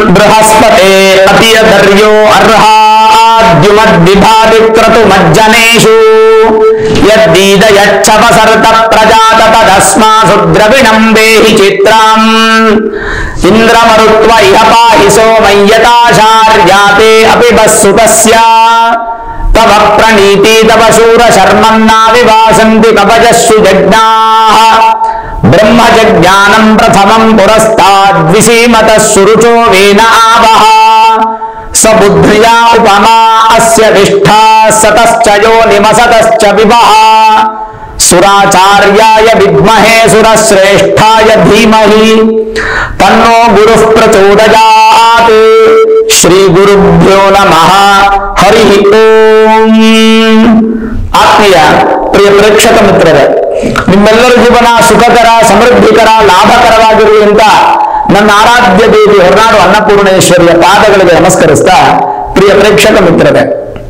ಬೃಹಸ್ಪತೆ ಅತಿಯಧರ್ಯೋ ಅರ್ಹಾದ್ಯುಮದ್ವಿಭಾವಿಕ್ರತು ಮಜ್ಜನೇಷು ಯದ್ದೀದ ಯಚ್ಛಪಸರ್ತ ಪ್ರಜಾತ ತದಸ್ಮಾಸು ದ್ರವಿಣಂ ದೇಹಿ ಚಿತ್ರಾಂ ಇಂದ್ರಮರುತ್ವ ಇಹ ಪಾಹಿ ಸೋಮಯ್ಯತಾಶಾರ್ಯಾತೆ ಅಪಿ ಬಸ್ಸುತಸ್ಯ ತವ ಪ್ರಣೀತಿ ತವ ಶೂರ ಶರ್ಮನ್ನಾವಿವಾಸಂತಿ ಕಪಜಸ್ಸು ಜಜ್ಞಾಃ ಬ್ರಹ್ಮಜಜ್ಞಾನಂ ಪ್ರಥಮಂ ಪುರಸ್ತಾದ್ವಿಸೀಮತಃ ಸುರುಚೋ ವೇನ ಆವಹ ಸ್ವಬುದ್ಧಿಯಾ ಉಪಮಾ ಅಸ್ಯ ವಿಷ್ಠಾ ಸತಶ್ಚ ಯೋ ನಿಮಸತಶ್ಚ ವಿಭಃ ಸುರಾಚಾರ್ಯಾಯ ವಿದ್ಮಹೇ ಸುರಶ್ರೇಷ್ಠಾಯ ಧೀಮಹಿ ತನ್ನೋ ಗುರುಃ ಪ್ರಚೋದಯಾತ್ ಶ್ರೀ ಗುರುಭ್ಯೋ ನಮಃ ಹರಿ ಓಂ ಆತ್ಮೀಯ ಪ್ರಿಯ ಪ್ರೇಕ್ಷಕ ಮಿತ್ರರೇ ನಿಮ್ಮೆಲ್ಲರ ಜೀವನ ಸುಖಕರ ಸಮೃದ್ಧಿಕರ ಲಾಭಕರವಾಗಿರುವಂತ ನನ್ನ ಆರಾಧ್ಯ ದೇವಿ ಹೊರನಾಡು ಅನ್ನಪೂರ್ಣೇಶ್ವರಿಯ ಪಾದಗಳಿಗೆ ನಮಸ್ಕರಿಸ್ತಾ ಪ್ರಿಯ ಪ್ರೇಕ್ಷಕ ಮಿತ್ರರೇ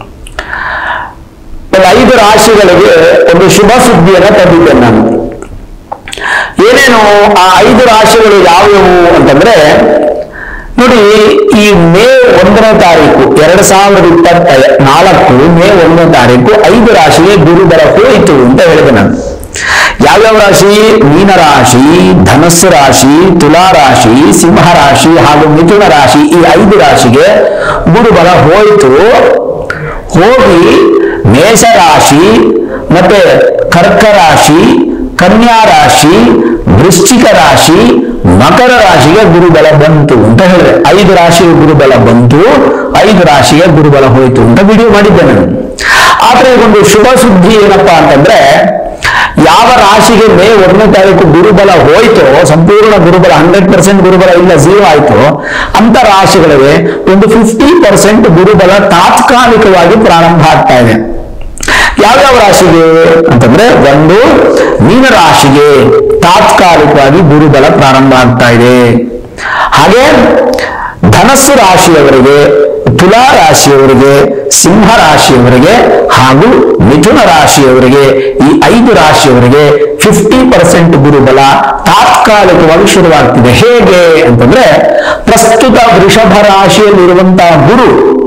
ಒಂದು ಐದು ರಾಶಿಗಳಿಗೆ ಒಂದು ಶುಭ ಸುದ್ದಿಯನ್ನು ತಂದಿದ್ದೇನೆ ನಾನು ಏನೇನು ಆ ಐದು ರಾಶಿಗಳು ಯಾವ್ಯಾವು ಅಂತಂದ್ರೆ ನೋಡಿ ಈ ಮೇ ಒಂದನೇ ತಾರೀಕು ಎರಡ್ ಸಾವಿರದ ಇಪ್ಪತ್ತ ನಾಲ್ಕು ಮೇ ಒಂದನೇ ತಾರೀಕು ಐದು ರಾಶಿಗೆ ಗುರು ಬರ ಹೋಯಿತು ಅಂತ ಹೇಳಿದೆ ನಾನು ಯಾವ್ಯಾವ ರಾಶಿ ಮೀನರಾಶಿ ಧನಸ್ಸು ರಾಶಿ ತುಲಾ ರಾಶಿ ಸಿಂಹ ರಾಶಿ ಹಾಗೂ ಮಿಥುನ ರಾಶಿ ಈ ಐದು ರಾಶಿಗೆ ಗುರು ಬಲ ಹೋಯಿತು ಹೋಗಿ ಮೇಷರಾಶಿ ಮತ್ತೆ ಕರ್ಕ ರಾಶಿ ಕನ್ಯಾ ರಾಶಿ ವೃಶ್ಚಿಕ ರಾಶಿ ಮಕರ ರಾಶಿಗೆ ಗುರುಬಲ ಬಂತು ಅಂತ ಹೇಳಿದೆ ಐದು ರಾಶಿಗೆ ಗುರುಬಲ ಬಂತು ಐದು ರಾಶಿಗೆ ಗುರುಬಲ ಹೋಯಿತು ಅಂತ ವಿಡಿಯೋ ಮಾಡಿದ್ದೆ ನಾನು ಆದ್ರೆ ಒಂದು ಶುಭ ಸುದ್ದಿ ಏನಪ್ಪಾ ಅಂತಂದ್ರೆ ಯಾವ ರಾಶಿಗೆ ಮೇ ಒಂದನೇ ತಾರೀಕು ಗುರುಬಲ ಹೋಯ್ತೋ ಸಂಪೂರ್ಣ ಗುರುಬಲ ಹಂಡ್ರೆಡ್ ಪರ್ಸೆಂಟ್ ಗುರುಬಲ ಇಲ್ಲ ಝೀರೋ ಆಯ್ತು ಅಂತ ರಾಶಿಗಳಿಗೆ ಒಂದು ಫಿಫ್ಟಿ ಪರ್ಸೆಂಟ್ ಗುರುಬಲ ತಾತ್ಕಾಲಿಕವಾಗಿ ಪ್ರಾರಂಭ ಆಗ್ತಾ ಇದೆ ಯಾವ್ಯಾವ ರಾಶಿಗೆ ಅಂತಂದ್ರೆ ಒಂದು ಮೀನ ರಾಶಿಗೆ ತಾತ್ಕಾಲಿಕವಾಗಿ ಗುರುಬಲ ಪ್ರಾರಂಭ ಆಗ್ತಾ ಇದೆ ಹಾಗೆ ಧನಸ್ಸು ರಾಶಿಯವರಿಗೆ ತುಲಾ ರಾಶಿಯವರಿಗೆ ಸಿಂಹ ರಾಶಿಯವರಿಗೆ ಹಾಗೂ ಮಿಥುನ ರಾಶಿಯವರಿಗೆ ಈ ಐದು ರಾಶಿಯವರಿಗೆ ಫಿಫ್ಟಿ ಪರ್ಸೆಂಟ್ ಗುರುಬಲ ತಾತ್ಕಾಲಿಕವಾಗಿ ಶುರುವಾಗ್ತಿದೆ ಹೇಗೆ ಅಂತಂದ್ರೆ ಪ್ರಸ್ತುತ ವೃಷಭ ರಾಶಿಯಲ್ಲಿರುವಂತಹ ಗುರು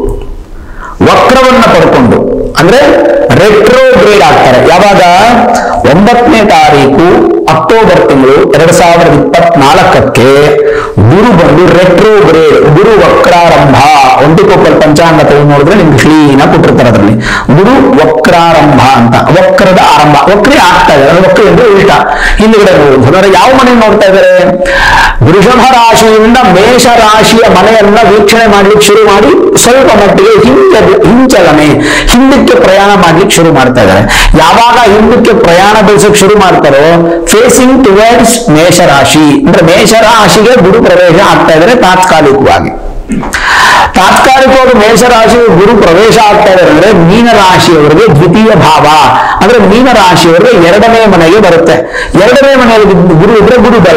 ವಕ್ರವನ್ನ ಪಡ್ಕೊಂಡು ಅಂದ್ರೆ ರೆಟ್ರೋಗ್ರೇಡ್ ಆಗ್ತಾರೆ ಯಾವಾಗ ಒಂಬತ್ತನೇ ತಾರೀಕು ಅಕ್ಟೋಬರ್ ತಿಂಗಳು ಎರಡ್ ಸಾವಿರದ ಇಪ್ಪತ್ನಾಲ್ಕಕ್ಕೆ ಗುರು ಬಂದು ರೆಟ್ರೋಗ್ರೇಡ್ ಗುರು ವಕ್ರಾರಂಭ ಒಂಟಿಕೊಪ್ಪಲ್ ಪಂಚಾಂಗ ತಗೊಂಡು ನೋಡಿದ್ರೆ ನಿಮ್ಗೆ ಕ್ಲೀನ್ ಆಗಿ ಕೊಟ್ಟಿರ್ತಾರೆ ಅದರಲ್ಲಿ ಗುರು ವಕ್ರಾರಂಭ ಅಂತ ವಕ್ರದ ಆರಂಭ ವಕ್ರಿ ಆಗ್ತಾ ಇದೆ ವಕ್ರಿ ಅಂದ್ರೆ ಉಲ್ಟಾ ಹಿಂದ್ಗಡೆ ನೋಡುದು ಅಂದ್ರೆ ಯಾವ ಮನೆ ನೋಡ್ತಾ ಇದ್ದಾರೆ ವೃಷಭ ರಾಶಿಯಿಂದ ಮೇಷ ರಾಶಿಯ ಮನೆಯನ್ನ ವೀಕ್ಷಣೆ ಮಾಡ್ಲಿಕ್ಕೆ ಶುರು ಮಾಡಿ ಸ್ವಲ್ಪ ಮಟ್ಟಿಗೆ ಹಿಂದೆ ಹಿಂಚಲನೆ ಹಿಂದಕ್ಕೆ ಪ್ರಯಾಣ ಮಾಡ್ಲಿಕ್ಕೆ ಶುರು ಮಾಡ್ತಾ ಇದ್ದಾರೆ ಯಾವಾಗ ಹಿಂದಕ್ಕೆ ಪ್ರಯಾಣ ಬೆಳೆಸಕ್ ಶುರು ಮಾಡ್ತಾರೋ ಫೇಸಿಂಗ್ ಟುವರ್ಡ್ಸ್ ಮೇಷ ರಾಶಿ ಅಂದ್ರೆ ಮೇಷ ರಾಶಿಗೆ ಗುರು ಪ್ರವೇಶ ಆಗ್ತಾ ಇದ್ದಾರೆ ತಾತ್ಕಾಲಿಕವಾಗಿ ತಾತ್ಕಾಲಿಕವಾಗಿ ಮೇಷರಾಶಿ ಗುರು ಪ್ರವೇಶ ಆಗ್ತಾ ಇದ್ದಾರೆ ಅಂದ್ರೆ ಮೀನ ರಾಶಿಯವರಿಗೆ ದ್ವಿತೀಯ ಭಾವ ಅಂದ್ರೆ ಮೀನ ರಾಶಿಯವರಿಗೆ ಎರಡನೇ ಮನೆಗೆ ಬರುತ್ತೆ ಎರಡನೇ ಮನೆಯಲ್ಲಿ ಗುರು ಇದ್ರೆ ಗುರುಬಲ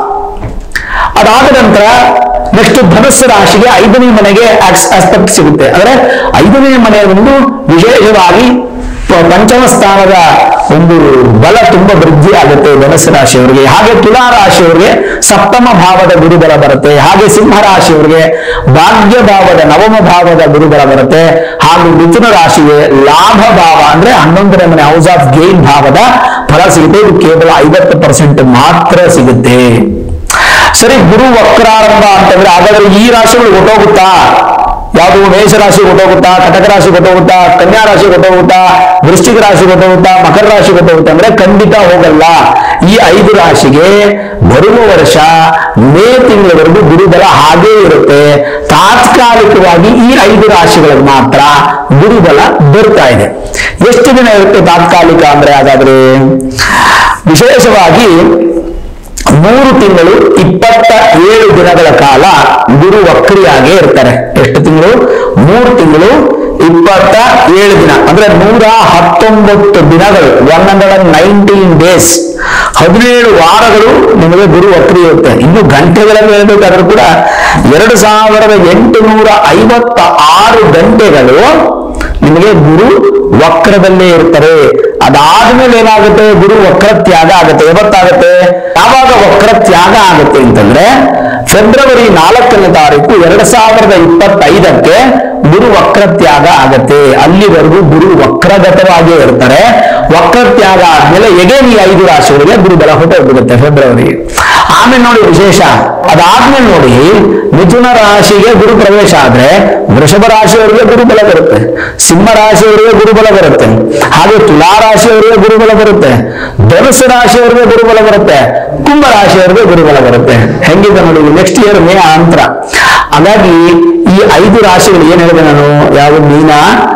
ಅದಾದ ನಂತರ ನೆಕ್ಸ್ಟ್ ಧನಸ್ಸು ರಾಶಿಗೆ ಐದನೇ ಮನೆಗೆ ಆಸ್ಪೆಕ್ಟ್ ಸಿಗುತ್ತೆ ಅಂದ್ರೆ ಐದನೇ ಮನೆಯ ಒಂದು ವಿಶೇಷವಾಗಿ ಪ- ಪಂಚಮ ಸ್ಥಾನದ ಒಂದು ಬಲ ತುಂಬಾ ವೃದ್ಧಿ ಆಗುತ್ತೆ ಧನಸ್ಸು ರಾಶಿಯವರಿಗೆ ಹಾಗೆ ತುಲಾ ರಾಶಿಯವರಿಗೆ ಸಪ್ತಮ ಭಾವದ ಗುರುಬಲ ಬರುತ್ತೆ ಹಾಗೆ ಸಿಂಹ ರಾಶಿಯವರಿಗೆ ಭಾಗ್ಯ ಭಾವದ ನವಮ ಭಾವದ ಗುರುಬಲ ಬರುತ್ತೆ ಹಾಗೂ ಮಿಥುನ ರಾಶಿಗೆ ಲಾಭ ಭಾವ ಅಂದ್ರೆ ಹನ್ನೊಂದನೇ ಮನೆ ಹೌಸ್ ಆಫ್ ಗೇನ್ ಭಾವದ ಫಲ ಸಿಗುತ್ತೆ ಇದು ಕೇವಲ ಐವತ್ತು ಪರ್ಸೆಂಟ್ ಮಾತ್ರ ಸಿಗುತ್ತೆ ಸರಿ ಗುರು ವಕ್ರಾರಂಭ ಅಂತಂದ್ರೆ ಹಾಗಾದ್ರೆ ಈ ರಾಶಿಗಳು ಹೊಟ್ಟೋಗುತ್ತಾ ಯಾವುದು ಮೇಷ ರಾಶಿ ಹೊಟ್ಟೋಗುತ್ತಾ ಕಟಕ ರಾಶಿ ಹೊಟ್ಟೋಗುತ್ತಾ ಕನ್ಯಾ ರಾಶಿ ಹೊಟ್ಟೋಗುತ್ತಾ ವೃಶ್ಚಿಕ ರಾಶಿ ಹೊಟ್ಟೋಗುತ್ತಾ ಮಕರ ರಾಶಿ ಹೊಟ್ಟೋಗುತ್ತಾ ಅಂದ್ರೆ ಖಂಡಿತ ಹೋಗಲ್ಲ ಈ ಐದು ರಾಶಿಗೆ ಬರುವ ವರ್ಷ ಮೇ ತಿಂಗಳವರೆಗೂ ಗುರುಬಲ ಹಾಗೇ ಇರುತ್ತೆ ತಾತ್ಕಾಲಿಕವಾಗಿ ಈ ಐದು ರಾಶಿಗಳಿಗೆ ಮಾತ್ರ ಗುರುಬಲ ಬರ್ತಾ ಇದೆ ಎಷ್ಟು ದಿನ ಇರುತ್ತೆ ತಾತ್ಕಾಲಿಕ ಅಂದ್ರೆ ಹಾಗಾದ್ರೆ ವಿಶೇಷವಾಗಿ ಮೂರು ತಿಂಗಳು ಇಪ್ಪತ್ತ ಏಳು ದಿನಗಳ ಕಾಲ ಗುರು ವಕ್ರಿಯಾಗೇ ಇರ್ತಾರೆ ಎಷ್ಟು ತಿಂಗಳು ಮೂರು ತಿಂಗಳು ಇಪ್ಪತ್ತ ಏಳು ದಿನ ಅಂದ್ರೆ ನೂರ ಹತ್ತೊಂಬತ್ತು ದಿನಗಳು one hundred and nineteen days ಹದಿನೇಳು ವಾರಗಳು ನಿಮಗೆ ಗುರು ವಕ್ರಿ ಇರುತ್ತೆ ಇನ್ನು ಗಂಟೆಗಳಲ್ಲಿ ಹೇಳ್ಬೇಕಾದ್ರೂ ಕೂಡ ಎರಡು ಸಾವಿರದ ಎಂಟುನೂರ ಐವತ್ತ ಆರು ಗಂಟೆಗಳು ನಿಮಗೆ ಗುರು ವಕ್ರದಲ್ಲೇ ಇರ್ತಾರೆ ಅದಾದ್ಮೇಲೆ ಏನಾಗುತ್ತೆ ಗುರು ವಕ್ರ ತ್ಯಾಗ ಆಗುತ್ತೆ ಯಾವತ್ತಾಗುತ್ತೆ ಯಾವಾಗ ವಕ್ರ ತ್ಯಾಗ ಆಗುತ್ತೆ ಅಂತಂದ್ರೆ ಫೆಬ್ರವರಿ ನಾಲ್ಕನೇ ತಾರೀಕು ಎರಡ್ ಸಾವಿರದ ಇಪ್ಪತ್ತೈದಕ್ಕೆ ಗುರು ವಕ್ರತ್ಯಾಗ ಆಗತ್ತೆ ಅಲ್ಲಿವರೆಗೂ ಗುರು ವಕ್ರಗತವಾಗಿಯೇ ಇರ್ತಾರೆ ವಕ್ರತ್ಯಾಗ ಆದ್ಮೇಲೆ ಎಗೇನ್ ಈ ಐದು ರಾಶಿಗಳಿಗೆ ಗುರುಬಲ ಹೊರಟೋಗ್ಬಿಡುತ್ತೆ ಫೆಬ್ರವರಿ ಆಮೇಲೆ ನೋಡಿ ವಿಶೇಷ ಅದಾದ್ಮೇಲೆ ನೋಡಿ ಮಿಥುನ ರಾಶಿಗೆ ಗುರು ಪ್ರವೇಶ ಆದ್ರೆ ವೃಷಭ ರಾಶಿಯವರಿಗೆ ಗುರುಬಲ ಬರುತ್ತೆ ಸಿಂಹ ರಾಶಿಯವರಿಗೆ ಗುರುಬಲ ಬರುತ್ತೆ ಹಾಗೆ ತುಲಾ ರಾಶಿಯವರಿಗೆ ಗುರುಬಲ ಬರುತ್ತೆ ಧನುಸು ರಾಶಿಯವರಿಗೆ ಗುರುಬಲ ಬರುತ್ತೆ ಕುಂಭ ರಾಶಿಯವರಿಗೆ ಗುರುಬಲ ಬರುತ್ತೆ ಹೆಂಗಿದೆ ನೋಡಿ ನೆಕ್ಸ್ಟ್ ಇಯರ್ ಮೇ ಅಂತರ ಹಾಗಾಗಿ ಈ ಐದು ರಾಶಿಗಳು ಏನ್ ಹೇಳಿದೆ ನಾನು ಯಾವ ಮೀನ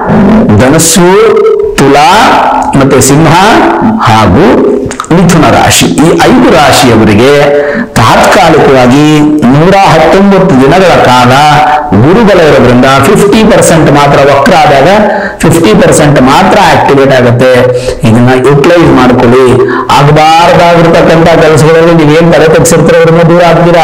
ಧನಸ್ಸು ತುಲಾ ಮತ್ತೆ ಸಿಂಹ ಹಾಗೂ ಮಿಥುನ ರಾಶಿ ಈ ಐದು ರಾಶಿಯವರಿಗೆ ತಾತ್ಕಾಲಿಕವಾಗಿ ನೂರ ಹತ್ತೊಂಬತ್ತು ದಿನಗಳ ಕಾಲ ಗುರುಬಲ ಇರೋದ್ರಿಂದ ಫಿಫ್ಟಿ ಪರ್ಸೆಂಟ್ ಮಾತ್ರ ವಕ್ರ ಆದಾಗ ಫಿಫ್ಟಿ ಪರ್ಸೆಂಟ್ ಮಾತ್ರ ಆಕ್ಟಿವೇಟ್ ಆಗುತ್ತೆ ಇದನ್ನ ಯುಟಿಲೈಸ್ ಮಾಡ್ಕೊಳ್ಳಿ ಆಗಬಾರ್ದಾಗಿರ್ತಕ್ಕಂಥ ಕೆಲಸಗಳಲ್ಲಿ ನೀವೇನ್ ತಲೆ ತೆಗ್ಸಿರ್ತೀರ ದೂರ ಆಗ್ತೀರಾ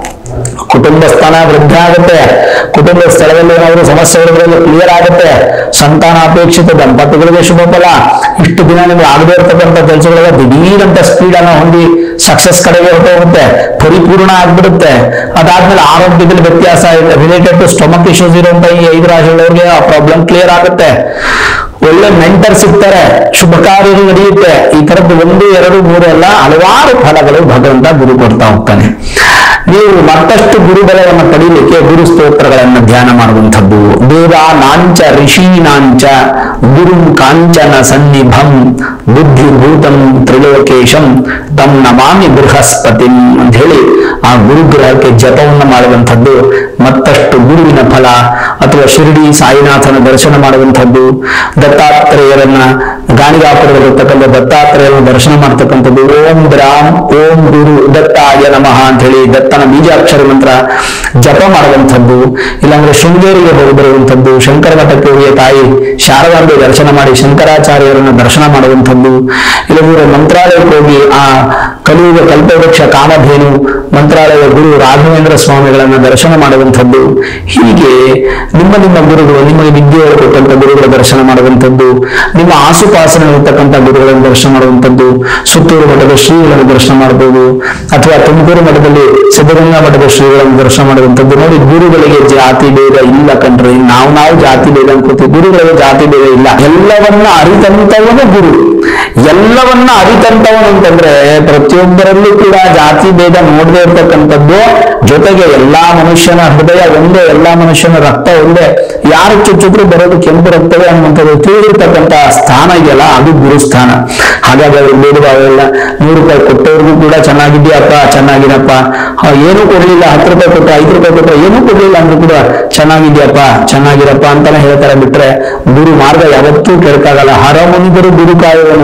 ಕುಟುಂಬ ಸ್ಥಾನ ವೃದ್ಧಿ ಆಗುತ್ತೆ ಕುಟುಂಬ ಸ್ಥಳದಲ್ಲಿ ಏನಾದರೂ ಸಮಸ್ಯೆಗಳಿದ್ರೆ ಕ್ಲಿಯರ್ ಆಗುತ್ತೆ ಸಂತಾನ ಅಪೇಕ್ಷಿತ ದಂಪತಿಗಳಿಗೆ ಶುಭ ಫಲ ಇಷ್ಟು ದಿನ ನಿಮ್ಗೆ ಆಗದೇ ಇರ್ತಕ್ಕಂಥ ಕೆಲಸಗಳೆಲ್ಲ ದಿಢೀರಂತ ಸ್ಪೀಡ್ ಅನ್ನ ಹೊಂದಿ ಸಕ್ಸಸ್ ಕಡೆಗೆ ಹೊರಟೋಗುತ್ತೆ ಪರಿಪೂರ್ಣ ಆಗ್ಬಿಡುತ್ತೆ ಅದಾದ್ಮೇಲೆ ಆರೋಗ್ಯದಲ್ಲಿ ವ್ಯತ್ಯಾಸ ರಿಲೇಟೆಡ್ ಟು ಸ್ಟೊಮಕ್ ಇಶ್ಯೂಸ್ ಇರುವಂತ ಈ ಐದು ರಾಶಿಗಳವ್ರಿಗೆ ಆ ಪ್ರಾಬ್ಲಮ್ ಕ್ಲಿಯರ್ ಆಗುತ್ತೆ ಒಳ್ಳೆ ಮೆಂಟರ್ ಸಿಗ್ತಾರೆ ಶುಭ ಕಾರ್ಯಗಳು ನಡೆಯುತ್ತೆ ಈ ತರದ್ದು ಒಂದು ಎರಡು ಮೂರು ಅಲ್ಲ ಹಲವಾರು ಫಲಗಳು ಭಗವಂತ ಗುರು ಕೊಡ್ತಾ ಹೋಗ್ತಾನೆ ನೀವು ಮತ್ತಷ್ಟು ಗುರುಬಲವನ್ನು ಪಡೀಲಿಕ್ಕೆ ಗುರು ಸ್ತೋತ್ರಗಳನ್ನು ಧ್ಯಾನ ಮಾಡುವಂಥದ್ದು ದೇವಾನಾಂಚ ಋಷೀನಾಂಚ ಗುರು ಕಾಂಚನ ಸನ್ನಿಭಂ ಬುದ್ಧಿಭೂತಂ ತ್ರಿಲೋಕೇಶಂ ತಂ ನಮಾಮಿ ಬೃಹಸ್ಪತಿಂ ಅಂತ ಹೇಳಿ ಆ ಗುರುಗ್ರಹಕ್ಕೆ ಜಪವನ್ನು ಮಾಡುವಂಥದ್ದು ಮತ್ತಷ್ಟು ಗುರುವಿನ ಫಲ ಅಥವಾ ಶಿರಡಿ ಸಾಯಿನಾಥನ ದರ್ಶನ ಮಾಡುವಂಥದ್ದು ದತ್ತಾತ್ರೇಯರನ್ನ ಗಾಣಿಗಾಪುರದಲ್ಲಿರ್ತಕ್ಕಂಥ ದತ್ತಾತ್ರೇಯರನ್ನು ದರ್ಶನ ಮಾಡ್ತಕ್ಕಂಥದ್ದು ಓಂ ರಾಮ್ ಓಂ ಗುರು ದತ್ತಾಯ ನಮಃ ಅಂತ ಹೇಳಿ ದತ್ತನ ಬೀಜಾಕ್ಷರ ಮಂತ್ರ ಜಪ ಮಾಡುವಂಥದ್ದು ಇಲ್ಲಾಂದ್ರೆ ಶೃಂಗೇರಿಗೆ ಹೋಗಿ ಬರುವಂಥದ್ದು ಶಂಕರ ಮಠಕ್ಕೆ ಹೋಗಿ ತಾಯಿ ಶಾರದಾಂಬೆ ದರ್ಶನ ಮಾಡಿ ಶಂಕರಾಚಾರ್ಯರನ್ನ ದರ್ಶನ ಮಾಡುವಂಥದ್ದು ಇಲ್ಲಂದ್ರೆ ಮಂತ್ರಾಲಯಕ್ಕೆ ಹೋಗಿ ಆ ಕಲಿಯುಗ ಕಲ್ಪವೃಕ್ಷ ಕಾಮಧೇನು ಮಂತ್ರಾಲಯ ಗುರು ರಾಘವೇಂದ್ರ ಸ್ವಾಮಿಗಳನ್ನ ದರ್ಶನ ಮಾಡುವಂಥದ್ದು ಹೀಗೆ ನಿಮ್ಮ ನಿಮ್ಮ ಗುರುಗಳು ನಿಮಗೆ ವಿದ್ಯೆ ಕೊಟ್ಟಂತ ಗುರುಗಳ ದರ್ಶನ ಮಾಡುವಂಥದ್ದು ನಿಮ್ಮ ಆಸುಪಾಸಿನಲ್ಲಿರ್ತಕ್ಕಂಥ ಗುರುಗಳನ್ನು ದರ್ಶನ ಮಾಡುವಂಥದ್ದು ಸುತ್ತೂರು ಮಠದ ಶ್ರೀಗಳನ್ನು ದರ್ಶನ ಮಾಡಬಹುದು ಅಥವಾ ತುಮಕೂರು ಮಠದಲ್ಲಿ ಸಿದ್ಧಗಂಗಾ ಮಠದ ಶ್ರೀಗಳನ್ನು ದರ್ಶನ ಮಾಡುವಂಥದ್ದು ನೋಡಿ ಗುರುಗಳಿಗೆ ಜಾತಿ ಭೇದ ಇಲ್ಲ ಕಣ್ರಿ ನಾವು ನಾವು ಜಾತಿ ಭೇದ ಅನ್ಕೋತೀವಿ ಗುರುಗಳಿಗೆ ಜಾತಿ ಭೇದ ಇಲ್ಲ ಎಲ್ಲವನ್ನ ಅರಿತಂತವನು ಗುರು ಎಲ್ಲವನ್ನ ಅರಿತಂತವನು ಅಂತಂದ್ರೆ ಪ್ರತಿಯೊಬ್ಬರಲ್ಲೂ ಕೂಡ ಜಾತಿ ಭೇದ ನೋಡದೇ ಇರ್ತಕ್ಕಂಥದ್ದು ಜೊತೆಗೆ ಎಲ್ಲಾ ಮನುಷ್ಯನ ಹೃದಯ ಒಂದೇ ಎಲ್ಲಾ ಮನುಷ್ಯನ ರಕ್ತ ಒಂದೇ ಯಾರು ಚುಚ್ಚಿದ್ರು ಬರೋದು ಕೆಂಪು ರಕ್ತವೇ ಅನ್ನುವಂಥದ್ದು ತಿಳಿದಿರ್ತಕ್ಕಂಥ ಸ್ಥಾನ ಇದೆಯಲ್ಲ ಅದು ಗುರುಸ್ಥಾನ ಹಾಗಾಗಿ ಅವ್ರು ಬೇಡುವ ಅವೆಲ್ಲ ನೂರು ರೂಪಾಯಿ ಕೊಟ್ಟವ್ರಿಗೂ ಕೂಡ ಚೆನ್ನಾಗಿದ್ಯಪ್ಪ ಚೆನ್ನಾಗಿರಪ್ಪ ಆ, ಏನೂ ಕೊಡ್ಲಿಲ್ಲ ಹತ್ತು ರೂಪಾಯಿ ಕೊಟ್ಟು ಐದು ರೂಪಾಯಿ ಕೊಟ್ಟು ಏನೂ ಕೊಡ್ಲಿಲ್ಲ ಅಂದ್ರೂ ಕೂಡ ಚೆನ್ನಾಗಿದ್ಯಪ್ಪ ಚೆನ್ನಾಗಿರಪ್ಪ ಅಂತಾನೆ ಹೇಳ್ತಾರೆ ಬಿಟ್ರೆ ಗುರು ಮಾರ್ಗ ಯಾವತ್ತೂ ಕೆಳಕಾಗಲ್ಲ ಹರ ಮುನಿದರು ಗುರು ಕಾಯುವನು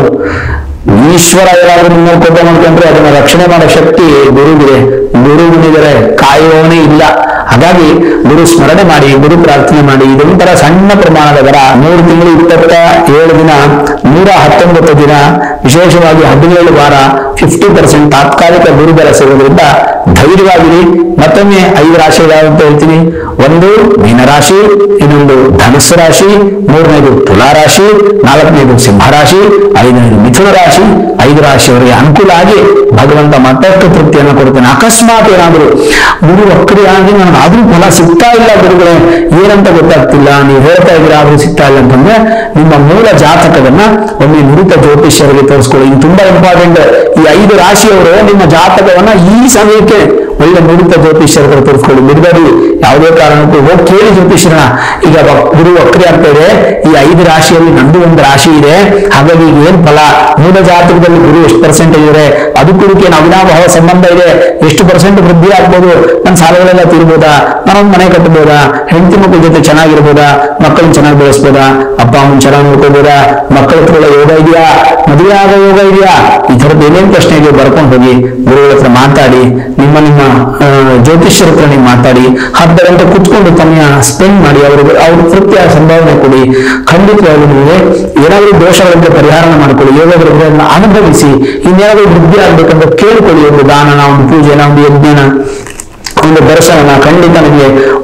ಈಶ್ವರ ಏನಾದ್ರೂ ನಿಮ್ಮ ಕೋಪ ಮಾಡ್ಕೊಂಡ್ರೆ ಅದನ್ನ ರಕ್ಷಣೆ ಮಾಡೋ ಶಕ್ತಿ ಗುರುವಿದೆ ಗುರು ಮುನಿದರೆ ಕಾಯುವವನೇ ಇಲ್ಲ ಹಾಗಾಗಿ ಗುರು ಸ್ಮರಣೆ ಮಾಡಿ ಗುರು ಪ್ರಾರ್ಥನೆ ಮಾಡಿ ಇದೊಂಥರ ಸಣ್ಣ ಪ್ರಮಾಣದ ವರ ಮೂರು ತಿಂಗಳು ಇಪ್ಪತ್ತ ಏಳು ದಿನ ನೂರ ಹತ್ತೊಂಬತ್ತು ದಿನ ವಿಶೇಷವಾಗಿ ಹದಿನೇಳು ವಾರ ಫಿಫ್ಟಿ ಪರ್ಸೆಂಟ್ ತಾತ್ಕಾಲಿಕ ಗುರುಬಲ ಸಿಗೋದ್ರಿಂದ ಧೈರ್ಯವಾಗಿರಿ ಮತ್ತೊಮ್ಮೆ ಐದು ರಾಶಿಗಳು ಯಾವ್ದು ಅಂತ ಹೇಳ್ತೀನಿ ಒಂದು ಮೀನರಾಶಿ ಇನ್ನೊಂದು ಧನುಸ್ಸು ರಾಶಿ ಮೂರನೇದು ತುಲಾ ರಾಶಿ ನಾಲ್ಕನೇದು ಸಿಂಹರಾಶಿ ಐದನೇದು ಮಿಥುನ ರಾಶಿ ಐದು ರಾಶಿಯವರಿಗೆ ಅನುಕೂಲ ಆಗಿ ಭಗವಂತ ಮತ್ತಷ್ಟು ತೃಪ್ತಿಯನ್ನು ಕೊಡ್ತಾನೆ ಅಕಸ್ಮಾತ್ ಏನಾದರೂ ಗುರು ವಕ್ರಿಯಾಗಿ ನನಗೆ ಆದ್ರೂ ಫಲ ಸಿಗ್ತಾ ಇಲ್ಲ ಗುರುಗಳೇ ಏನಂತ ಗೊತ್ತಾಗ್ತಿಲ್ಲ ನೀವು ಹೇಳ್ತಾ ಇದ್ದೀರಾ ಆದ್ರೂ ಸಿಗ್ತಾ ಇಲ್ಲ ಅಂತಂದ್ರೆ ನಿಮ್ಮ ಮೂಲ ಜಾತಕವನ್ನ ಒಮ್ಮೆ ನುರಿತ ಜ್ಯೋತಿಷ್ಯರಿಗೆ ತೋರಿಸ್ಕೊಳ್ಳಿ ಇದು ತುಂಬಾ ಇಂಪಾರ್ಟೆಂಟ್ ಈ ಐದು ರಾಶಿಯವರು ನಿಮ್ಮ ಜಾತಕವನ್ನ ಈ ಸಮಯಕ್ಕೆ ಒಳ್ಳೆ ನುರಿತ ಜ್ಯೋತಿಷ್ಯರ ಹತ್ರ ತೋರಿಸ್ಕೊಳ್ಳಿ ಬಿಡಬೇಡಿ ಯಾವುದೇ ಕಾರಣಕ್ಕೂ ಹೋಗಿ ಕೇಳಿ ಜ್ಯೋತಿಷ್ಯರನ್ನ ಈಗ ವ- ಗುರು ವಕ್ರಿ ಆಗ್ತಾ ಇದೆ ಈ ಐದು ರಾಶಿಯಲ್ಲಿ ನಂದು ಒಂದು ರಾಶಿ ಇದೆ ಹಾಗಾಗಿ ಈಗ ಏನ್ ಫಲ ಮೂಲ ಜಾತಕದಲ್ಲಿ ಗುರು ಎಷ್ಟು ಪರ್ಸೆಂಟೇಜ್ ಇದೆ ಅದಕ್ಕೂ ಇದಕ್ಕೆ ಅವಿನಾಭಾವ ಸಂಬಂಧ ಇದೆ ಎಷ್ಟು ಪರ್ಸೆಂಟ್ ವೃದ್ಧಿ ಆಗ್ಬೋದು ನನ್ನ ಸಾಲಗಳೆಲ್ಲ ತೀರ್ಬೋದಾ ನಾನೊಂದು ಮನೆ ಕಟ್ಟಬೋದಾ ಹೆಂಡತಿ ಮಕ್ಕಳ ಜೊತೆ ಚೆನ್ನಾಗಿರ್ಬೋದಾ ಮಕ್ಕಳನ್ನ ಚೆನ್ನಾಗಿ ಬೆಳೆಸ್ಬೋದಾ ಅಪ್ಪ ಅಮ್ಮನ ಚೆನ್ನಾಗಿ ನೋಡ್ಕೋಬೋದಾ ಮಕ್ಕಳ ಹತ್ರ ಒಳ್ಳೆ ಯೋಗ ಇದೆಯಾ ಮದುವೆ ಆಗೋ ಯೋಗ ಇದೆಯಾ ಈ ಥರದ್ದು ಏನೇನು ಪ್ರಶ್ನೆ ಇದೆ ಬರ್ಕೊಂಡು ಹೋಗಿ ಗುರುಗಳ ಹತ್ರ ಮಾತಾಡಿ ನಿಮ್ಮ ನಿಮ್ಮ ಆ, ಜ್ಯೋತಿಷ್ಯರ ಹತ್ರ ನೀವು ಮಾತಾಡಿ ಅರ್ಧ ಗಂಟೆ ಕುತ್ಕೊಂಡು ಸಮಯ ಸ್ಪೆಂಡ್ ಮಾಡಿ ಅವ್ರಿಗೆ ಅವ್ರ ತೃಪ್ತಿಯ ಸಂಭಾವನೆ ಕೊಡಿ ಖಂಡಿತವಾಗ್ಲೂ ನೀವು ಏನಾದರೂ ದೋಷಗಳಿದ್ರೆ ಪರಿಹಾರ ಮಾಡ್ಕೊಳ್ಳಿ ಯೋಗಗಳಿದ್ರೆ ಅದನ್ನ ಅನುಭವಿಸಿ ಇನ್ನೇನಾದ್ರೂ ವೃದ್ಧಿ ಆಗ್ಬೇಕಂದ್ರೆ ಕೇಳ್ಕೊಳ್ಳಿ ಒಂದು ದಾನನ ಒಂದು ಪೂಜೆನ ಒಂದು ಯಜ್ಞನ ಒಂದು ದರ್ಶನನ ಖಂಡಿತ ನಿಮಗೆ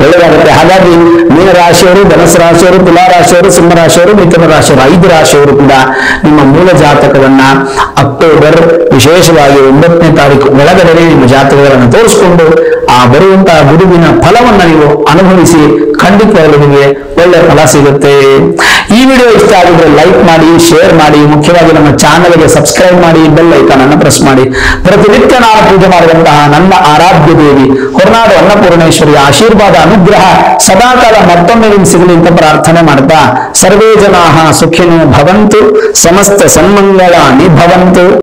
ಒಳ್ಳೆಯದಾಗುತ್ತೆ ಹಾಗಾಗಿ ಮೀನ ರಾಶಿಯವರು ಧನಸು ರಾಶಿಯವರು ತುಲಾ ರಾಶಿಯವರು ಸಿಂಹ ರಾಶಿಯವರು ಮಿಥುನ ರಾಶಿಯವರು ಐದು ರಾಶಿಯವರು ಕೂಡ ನಿಮ್ಮ ಮೂಲ ಜಾತಕವನ್ನ ಅಕ್ಟೋಬರ್ ವಿಶೇಷವಾಗಿ ಒಂಬತ್ತನೇ ತಾರೀಕು ಒಳಗಡೆ ನಿಮ್ಮ ಜಾತಕಗಳನ್ನು ತೋರಿಸಿಕೊಂಡು ಆ ಬರುವಂತಹ ಗುರುವಿನ ಫಲವನ್ನ ನೀವು ಅನುಭವಿಸಿ ಖಂಡಿತವಾಗಲೂ ನಿಮಗೆ ಒಳ್ಳೆ ಫಲ ಸಿಗುತ್ತೆ ಈ ವಿಡಿಯೋ ಇಷ್ಟ ಆಗಿದ್ರೆ ಲೈಕ್ ಮಾಡಿ ಶೇರ್ ಮಾಡಿ ಮುಖ್ಯವಾಗಿ ನಮ್ಮ ಚಾನಲ್ಗೆ ಸಬ್ಸ್ಕ್ರೈಬ್ ಮಾಡಿ ಬೆಲ್ ಐಕಾನ್ ಅನ್ನು ಪ್ರೆಸ್ ಮಾಡಿ ಪ್ರತಿನಿತ್ಯ ನಾನು ಪೂಜೆ ಮಾಡುವಂತಹ ನನ್ನ ಆರಾಧ್ಯ ದೇವಿ ಹೊರನಾಡು ಅನ್ನಪೂರ್ಣೇಶ್ವರಿಯ ಆಶೀರ್ವಾದ ಅನುಗ್ರಹ ಸದಾಕಾಲ ಮತ್ತೊಮ್ಮೆ ನಿಮ್ಗೆ ಸಿಗಲಿ ಅಂತ ಪ್ರಾರ್ಥನೆ ಮಾಡ್ತಾ ಸರ್ವೇ ಜನಾಹ ಸುಖಿನೋ ಭವಂತು ಸಮಸ್ತ ಸನ್ಮಂಗಳಾನಿ ಭವಂತು